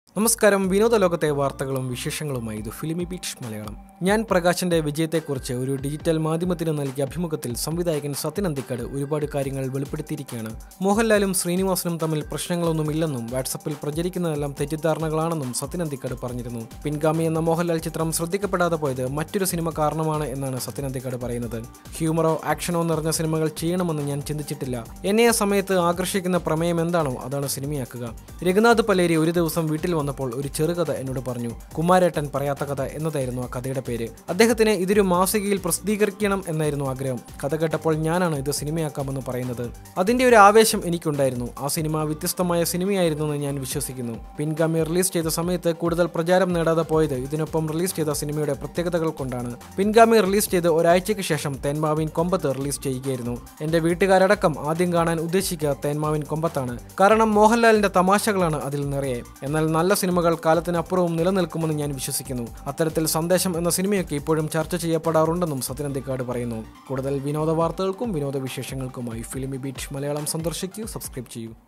നമസ്കാരം വിനോദ ലോകത്തെ വാർത്തകളും വിശേഷങ്ങളുമായി ഇത് ഫിലിമി ബീച്ച് മലയാളം ഞാൻ പ്രകാശന്റെ വിജയത്തെക്കുറിച്ച് ഒരു ഡിജിറ്റൽ മാധ്യമത്തിന് നൽകിയ അഭിമുഖത്തിൽ സംവിധായകൻ സത്യൻ അന്തിക്കാട് ഒരുപാട് കാര്യങ്ങൾ വെളിപ്പെടുത്തിയിരിക്കുകയാണ് മോഹൻലാലും ശ്രീനിവാസനും തമ്മിൽ പ്രശ്നങ്ങളൊന്നുമില്ലെന്നും വാട്സപ്പിൽ പ്രചരിക്കുന്നതെല്ലാം തെറ്റിദ്ധാരണകളാണെന്നും സത്യൻ അന്തിക്കാട് പറഞ്ഞിരുന്നു പിൻഗാമി എന്ന മോഹൻലാൽ ചിത്രം ശ്രദ്ധിക്കപ്പെടാതെ പോയത് മറ്റൊരു സിനിമ കാരണമാണ് എന്നാണ് സത്യൻ അന്തിക്കാട് പറയുന്നത് ഹ്യൂമറോ ആക്ഷനോ നിറഞ്ഞ സിനിമകൾ ചെയ്യണമെന്ന് ഞാൻ ചിന്തിച്ചിട്ടില്ല എന്നെ ആ സമയത്ത് ആകർഷിക്കുന്ന പ്രമേയം എന്താണോ അതാണ് സിനിമയാക്കുക രഘുനാഥ് പലേരി ഒരു ദിവസം വീട്ടിൽ വന്നപ്പോൾ ഒരു ചെറുകഥ എന്നോട് പറഞ്ഞു കുമാരേട്ടൻ പറയാത്ത കഥ എന്നതായിരുന്നു ആ കഥയുടെ പേര് അദ്ദേഹത്തിന് ഇതൊരു മാസികയിൽ പ്രസിദ്ധീകരിക്കണം എന്നായിരുന്നു ആഗ്രഹം കഥ കേട്ടപ്പോൾ ഞാനാണ് ഇത് സിനിമയാക്കാമെന്ന് പറയുന്നത് അതിന്റെ ഒരു ആവേശം എനിക്കുണ്ടായിരുന്നു ആ സിനിമ വ്യത്യസ്തമായ സിനിമയായിരുന്നു എന്ന് ഞാൻ വിശ്വസിക്കുന്നു പിൻഗാമി റിലീസ് ചെയ്ത സമയത്ത് കൂടുതൽ പ്രചാരം നേടാതെ പോയത് ഇതിനൊപ്പം റിലീസ് ചെയ്ത സിനിമയുടെ പ്രത്യേകതകൾ കൊണ്ടാണ് പിൻഗാമി റിലീസ് ചെയ്ത് ഒരാഴ്ചയ്ക്ക് ശേഷം തേന്മാവിൻ കൊമ്പത്ത് റിലീസ് ചെയ്യുകയായിരുന്നു എന്റെ വീട്ടുകാരടക്കം ആദ്യം കാണാൻ ഉദ്ദേശിക്കുക തേന്മാവിൻ കൊമ്പത്താണ് കാരണം മോഹൻലാലിന്റെ തമാശകളാണ് അതിൽ നിറയെ എന്നാൽ നല്ല സിനിമകൾ കാലത്തിനപ്പുറവും നിലനിൽക്കുമെന്ന് ഞാൻ വിശ്വസിക്കുന്നു അത്തരത്തിൽ സന്ദേശം എന്ന സിനിമയൊക്കെ ഇപ്പോഴും ചർച്ച ചെയ്യപ്പെടാറുണ്ടെന്നും സത്യനന്ദിക്കാട് പറയുന്നു കൂടുതൽ വിനോദ വാർത്തകൾക്കും വിനോദ വിശേഷങ്ങൾക്കുമായി ഫിലിമി ബീച്ച് മലയാളം സന്ദർശിക്കൂ സബ്സ്ക്രൈബ് ചെയ്യൂ